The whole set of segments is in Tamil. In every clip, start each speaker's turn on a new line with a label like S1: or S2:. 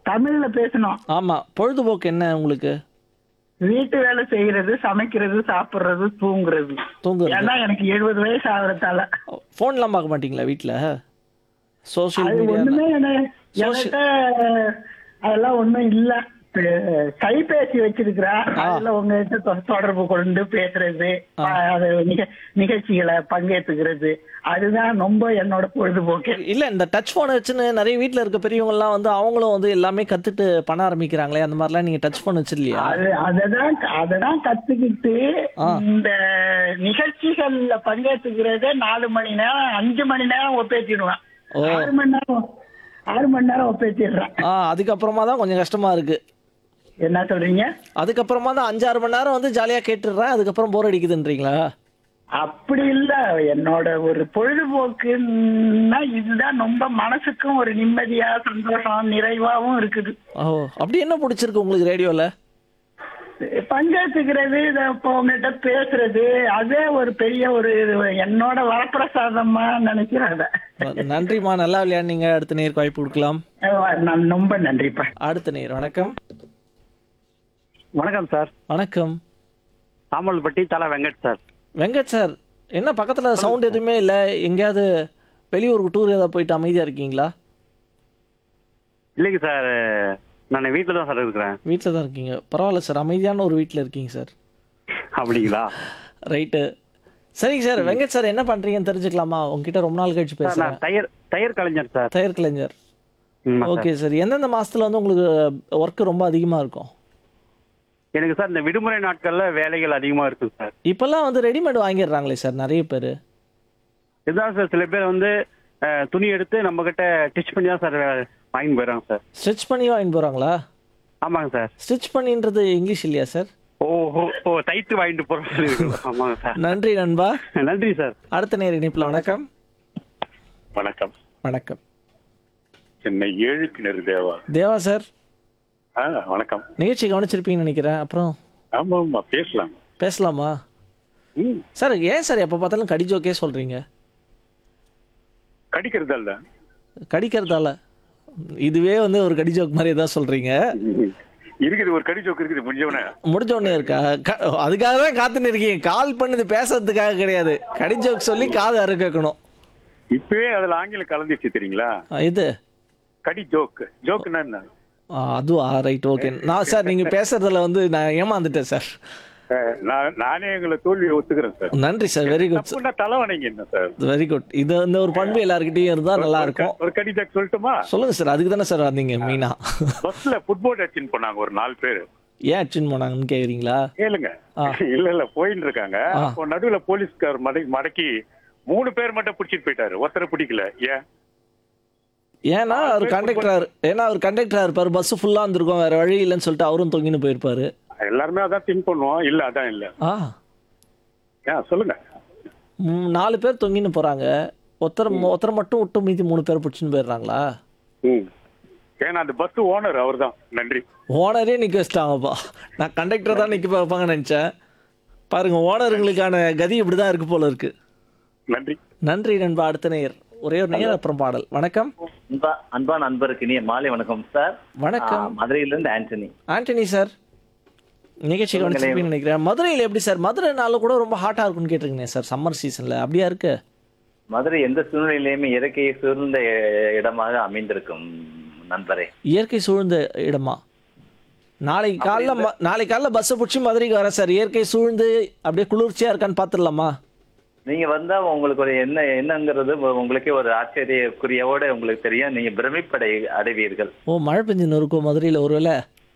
S1: தமிழ்ல பேசணும்
S2: ஆமா பொழுதுபோக்கு என்ன உங்களுக்கு
S1: வீட்டு வேலை செய்யறது சமைக்கிறது சாப்பிடுறது தூங்குறது
S2: தூங்குறது
S1: ஏன்னா எனக்கு எழுபது வயசு ஆகுறதால
S2: ஃபோன்லாம் பார்க்க மாட்டீங்களா வீட்டில் சோஷியல்
S1: அது
S2: மீடியா
S1: ஒண்ணுமே என்ன- என்கிட்ட அதெல்லாம் ஒண்ணும் இல்ல அஹ் கைபேசி வச்சிருக்கிறேன் அதுல உங்ககிட்ட தொ- தொடர்பு கொண்டு பேசுறது அது நிக- நிகழ்ச்சிகளை பங்கேற்றுக்கிறது அதுதான் ரொம்ப என்னோட பொழுதுபோக்கு
S2: இல்ல இந்த டச் ஃபோனை வச்சுன்னு நிறைய வீட்டில் இருக்க பெரியவங்கலாம் வந்து அவங்களும் வந்து எல்லாமே கத்துட்டு பண்ண ஆரம்பிக்கிறாங்களே அந்த மாதிரிலாம் நீங்க டச் ஃபோன் வச்சிருலையா
S1: அது அததான் அததான் கத்துக்கிட்டு
S2: ஆ.
S1: இந்த நிகழ்ச்சிகள்ல பங்கேற்றுக்கிறதே நாலு மணி நேரம் அஞ்சு மணி நேரம் ஒப்பேத்திடுவேன்
S2: ஓ.
S1: ஆறு மணி நேரம் ஆறு மணி நேரம் ஒப்பேத்திடுறேன்
S2: ஆ அதுக்கப்புறமா தான் கொஞ்சம் கஷ்டமா இருக்கு
S1: என்ன சொல்றீங்க
S2: அதுக்கப்புறமா தான் அஞ்சாறு மணி நேரம் வந்து ஜாலியாக கேட்டுடுறேன் அதுக்கப்புறம் போர் அடிக்குதுன்றீங்களா
S1: அப்படி இல்ல என்னோட ஒரு பொழுதுபோக்குன்னா இதுதான் ரொம்ப மனசுக்கும் ஒரு நிம்மதியா சந்தோஷம் நிறைவாவும் இருக்குது
S2: ஓ அப்படி என்ன பிடிச்சிருக்கு உங்களுக்கு ரேடியோவில்
S1: பங்கேற்றுக்கிறது இத இப்போ உங்ககிட்ட பேசுறது அதே ஒரு பெரிய ஒரு இது, என்னோட வரப்பிரசாதமா நினைக்கிறேன் அத.
S2: நன்றிம்மா நல்லா விளையாடுனீங்க அடுத்த நேருக்கு வாய்ப்பு கொடுக்கலாம்
S1: அஹ் நான் ரொம்ப நன்றிப்பா
S2: அடுத்த நேர் வணக்கம்
S3: வணக்கம் சார்
S2: வணக்கம்
S3: தாமல்பட்டி தலை வெங்கட் சார்
S2: வெங்கட் சார் என்ன பக்கத்தில் சவுண்ட் எதுவுமே இல்லை எங்கேயாவது வெளியூருக்கு டூர் ஏதாவது போயிட்டு அமைதியாக இருக்கீங்களா
S3: இல்லைங்க சார் நான் வீட்டில் தான் சார் இருக்கிறேன்
S2: வீட்டில் தான் இருக்கீங்க பரவாயில்ல சார் அமைதியான ஒரு வீட்டில் இருக்கீங்க சார்
S3: அப்படிங்களா
S2: ரைட்டு சரிங்க சார் வெங்கட் சார் என்ன பண்ணுறீங்கன்னு தெரிஞ்சுக்கலாமா உங்ககிட்ட ரொம்ப நாள் கழிச்சு
S3: சார்
S2: பேசுகிறேன்
S3: நான் டயர் டயர் கலைஞர் சார்
S2: தயார் கலைஞர்
S3: ஆமா சார்.
S2: ஓகே சார் எந்தெந்த மாசத்துல வந்து உங்களுக்கு ஒர்க் ரொம்ப அதிகமா இருக்கும்
S3: எனக்கு சார் இந்த விடுமுறை நாட்கள்ல வேலைகள் அதிகமா இருக்கு சார்
S2: இப்பெல்லாம் வந்து ரெடிமேட் வாங்கிடுறாங்களே சார் நிறைய பேர்
S3: இதுதான் சார் சில பேர் வந்து அஹ், துணி எடுத்து நம்ம கிட்ட ஸ்டிச் பண்ணி தான் சார் வாங்கி போயிடறாங்க சார்
S2: ஸ்டிச் பண்ணி வாங்கிட்டு போறாங்களா
S3: ஆமாங்க சார்
S2: ஸ்டிச் பண்ணின்றது இங்கிலீஷ் இல்லையா சார்
S3: ஓ ஓ ஓ தைத்து வாங்கிட்டு போறது ஆமாங்க சார்
S2: நன்றி நண்பா
S3: நன்றி சார்
S2: அடுத்த நேர இணைப்பில் வணக்கம்
S4: வணக்கம்
S2: வணக்கம்
S4: சென்னை ஏழு கிணறு தேவா
S2: தேவா சார்
S4: ஆ வணக்கம்
S2: நிகழ்ச்சி கவனிச்சிருப்பீங்கன்னு நினைக்கிறேன் அப்புறம்
S4: ஆமா ஆமா பேசலாம்
S2: பேசலாமா
S4: ம்
S2: சார் ஏன் சார் எப்போ பார்த்தாலும் கடி ஜோக்கே சொல்றீங்க
S4: கடிக்கிறதல்ல
S2: கடிக்கிறதால இதுவே வந்து ஒரு கடி ஜோக் மாதிரி தான் சொல்றீங்க
S4: ம். இருக்குது ஒரு கடி ஜோக்கு இருக்குது முடிஞ்சவன
S2: முடிஞ்ச உடனே இருக்கா க- அதுக்காக தான் காத்துன்னு இருக்கீங்க கால் பண்ணது பேசுறதுக்காக கிடையாது கடி ஜோக் சொல்லி காது அறு கேட்கணும்
S4: இப்பவே அதுல ஆங்கிலம் கலந்துச்சு தெரியுங்களா
S2: ஆ, இது
S4: கடி ஜோக் ஜோக்குன்னா என்ன
S2: ஆ, அதுவா ரைட் ஓகே நான் சார் நீங்க பேசுறதுல வந்து நான் ஏமாந்துட்டேன் சார்
S4: அஹ், நான் நானே எங்களை தோல்வியை ஒத்துக்கிறேன் சார்
S2: நன்றி சார் வெரி குட் சார்
S4: தப்புன்னா தலைவணைங்க என்ன சார்
S2: வெரி குட் இது இந்த ஒரு பண்பு எல்லாருக்கிட்டையும் இருந்தா நல்லா
S4: ஒரு
S2: இருக்கும்
S4: க- ஒரு கடி ஜோக் சொல்லட்டுமா
S2: சொல்லுங்க சார் அதுக்கு தானே சார் வந்தீங்க மீனா
S4: பஸ்ல ஃபுட்போர்ட் அடிச்சுன்னு போனாங்க ஒரு நாலு பேரு
S2: ஏன் அச்சுன்னு போனாங்கன்னு கேக்குறீங்களா
S4: கேளுங்க
S2: ஆ.
S4: இல்ல இல்ல போயின்னு இருக்காங்க
S2: ஆ.
S4: அப்போ நடுவுல போலீஸ்கார் மடக்கி மடக்கி மூணு பேர் மட்டும் பிடிச்சிட்டு போயிட்டாரு ஒருத்தரை பிடிக்கல ஏன்
S2: ஏன்னா அவர் கண்டக்டர் ஏன்னா அவர் கண்டக்டரா இருப்பாரு பஸ் ஃபுல்லா இருந்திருக்கும் வேற வழி இல்லைன்னு சொல்லிட்டு அவரும் தொங்கின்னு போயிருப்பாரு
S4: எல்லாருமே அதான் திங்க் பண்ணுவோம் இல்ல அதான் இல்ல
S2: ஆ
S4: ஏன் சொல்லுங்க
S2: ம், நாலு பேர் தொங்கின்னு போறாங்க ஒருத்தர் ஒருத்தர் மட்டும் விட்டு மீதி மூணு பேர் பிடிச்சின்னு போயிடுறாங்களா
S4: ம் ஏன்னா அந்த பஸ் ஓனர் அவர்தான் நன்றி
S2: ஓனரே நிக்க வச்சிட்டாங்கப்பா நான் கண்டக்டர் தான் நிக்க வைப்பாங்கன்னு நினைச்சேன் பாருங்க ஓனருங்களுக்கான கதி இப்படிதான் இருக்கு போல இருக்கு
S4: நன்றி
S2: நன்றி நண்பா அடுத்த நேயர் ஒரே ஒரு நேயர் அப்புறம் பாடல் வணக்கம்
S5: அன்பா அன்பா நண்பருக்கு இனிய மாலை வணக்கம் சார்
S2: வணக்கம்
S5: ஆ, மதுரையிலிருந்து ஆண்டனி
S2: ஆண்டனி சார் நிகழ்ச்சி கவனிச்சிருப்பீங்கன்னு நினைக்கிறேன் மதுரையில் எப்படி சார் மதுரைனால கூட ரொம்ப ஹாட்டா இருக்கும்னு கேட்டிருக்கீங்க சார் சம்மர் சீசன்ல அப்படியா இருக்கு
S5: மதுரை எந்த சூழ்நிலையிலுமே இயற்கையை சூழ்ந்த இ- இடமாக அமைந்திருக்கும் நண்பரே
S2: இயற்கை சூழ்ந்த இடமா நாளைக்கு காலைல ம- நாளைக்கு காலைல பஸ்ஸை பிடிச்சி மதுரைக்கு வரேன் சார் இயற்கை சூழ்ந்து அப்படியே குளிர்ச்சியா இருக்கான்னு பார்த்துடலாமா
S5: நீங்க வந்தா உங்களுக்கு ஒரு என்ன என்னங்கிறது உங்களுக்கே ஒரு ஆச்சரியக்குறியோட உங்களுக்கு தெரியும் நீங்க பிரமிப்படை அடைவீர்கள்
S2: ஓ மழை பெஞ்சுன்னு இருக்கும் மதுரையில் ஒருவேளை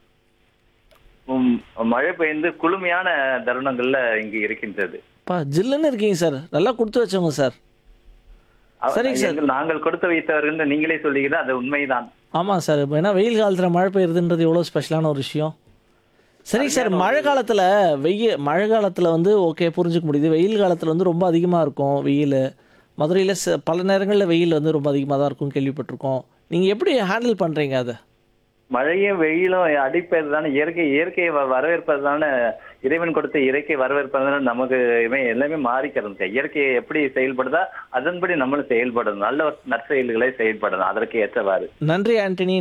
S5: உம், மழை பெய்ந்து குளுமையான தருணங்கள்ல இங்கு இருக்கின்றது
S2: பா ஜில்லுன்னு இருக்கீங்க சார் நல்லா கொடுத்து வச்சவங்க சார்
S5: அவ-
S2: சரிங்க சார்.
S5: எங்கள் நாங்கள் கொடுத்து வைத்தவர்கள் என்று நீங்களே சொல்லுகிறீர்கள் அது உண்மைதான்
S2: ஆமாம் சார் இப்போ ஏன்னா வெயில் காலத்தில் மழை பெய்யுறதுன்றது எவ்வளோ ஸ்பெஷலான ஒரு விஷயம் சரிங்க சார் மழை காலத்தில் வெயில் மழை காலத்தில் வந்து ஓகே புரிஞ்சுக்க முடியுது வெயில் காலத்தில் வந்து ரொம்ப அதிகமாக இருக்கும் வெயில் மதுரையில் ச பல நேரங்களில் வெயில் வந்து ரொம்ப அதிகமாக தான் இருக்கும் கேள்விப்பட்டிருக்கோம் நீங்கள் எப்படி ஹேண்டில் பண்ணுறீங்க அதை
S5: மழையும் வெயிலும் அடிப்பது தானே இயற்கை இயற்கையை வ- வரவேற்பது தானே இறைவன் கொடுத்த இயற்கை வரவேற்பது தானே நமக்கு இவன் எல்லாமே மாறிக்கிறது இயற்கை எப்படி செயல்படுதா அதன்படி நம்மளும் செயல்படணும் நல்ல நற்செயல்களை செயல்படணும் அதற்கு ஏற்றவாறு
S2: நன்றி ஆண்டனி